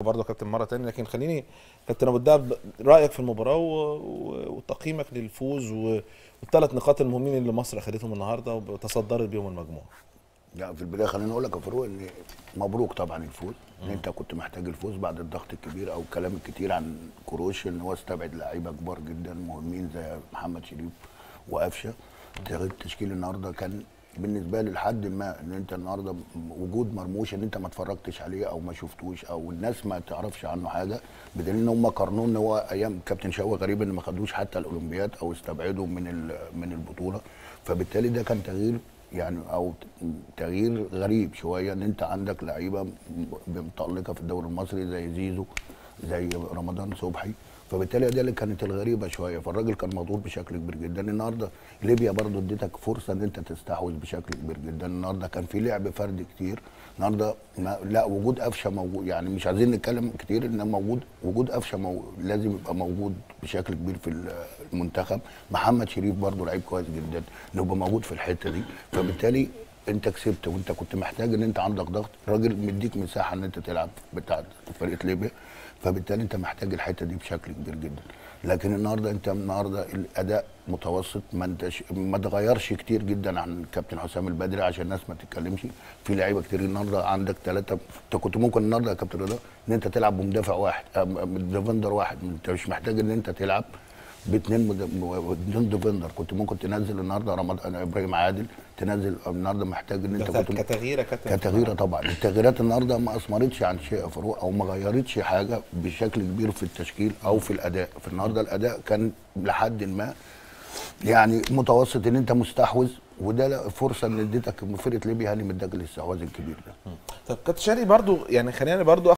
برضه يا كابتن مره تانية لكن خليني كابتن ابو الدهب رايك في المباراه و- و- وتقييمك للفوز و- والثلاث نقاط المهمين اللي مصر اخذتهم النهارده وتصدرت بيهم المجموعه لا في البدايه خليني اقول لك يا فاروق ان مبروك طبعا الفوز ان انت كنت محتاج الفوز بعد الضغط الكبير او الكلام الكتير عن كروش ان هو استبعد لعيبه كبار جدا مهمين زي محمد شريف وقفشه تغيير التشكيل النهارده كان بالنسبه لي لحد ما ان انت النهارده وجود مرموش ان انت ما اتفرجتش عليه او ما شفتوش او الناس ما تعرفش عنه حاجه بدليل ان هم قارنوه ان هو ايام كابتن شوقي غريب ان ما خدوش حتى الاولمبياد او استبعدوا من ال- من البطوله فبالتالي ده كان تغيير يعني او تغيير غريب شويه ان انت عندك لعيبه متالقه في الدوري المصري زي زيزو زي رمضان صبحي فبالتالي دي اللي كانت الغريبه شويه فالراجل كان مضغوط بشكل كبير جدا النهارده ليبيا برضو اديتك فرصه ان انت تستحوذ بشكل كبير جدا النهارده كان في لعب فردي كتير النهارده ما لا وجود قفشه موجود يعني مش عايزين نتكلم كتير ان موجود وجود قفشه مو لازم يبقى موجود بشكل كبير في المنتخب محمد شريف برضو لعيب كويس جدا انه يبقى موجود في الحته دي فبالتالي انت كسبت وانت كنت محتاج ان انت عندك ضغط الراجل مديك مساحه ان انت تلعب بتاع فرقه ليبيا فبالتالي انت محتاج الحته دي بشكل كبير جدا لكن النهارده انت النهارده الاداء متوسط ما انتش ما اتغيرش كتير جدا عن كابتن حسام البدري عشان الناس ما تتكلمش في لعيبه كتير النهارده عندك ثلاثه انت كنت ممكن النهارده يا كابتن رضا ان انت تلعب بمدافع واحد ديفندر واحد انت مش محتاج ان انت تلعب باثنين بدون ديفندر كنت ممكن تنزل النهارده رمضان ابراهيم عادل تنزل النهارده محتاج ان انت كت- كنت كتغيير يا كابتن كتغييره طبعا التغييرات النهارده ما اثمرتش عن شيء يا فاروق او ما غيرتش حاجه بشكل كبير في التشكيل او في الاداء فالنهارده الاداء كان لحد ما يعني متوسط ان انت مستحوذ وده لا- فرصه ان اديتك فرقه ليبيا هاني مداك الاستحواذ الكبير ده طب كابتن شادي برضو يعني خلينا برضو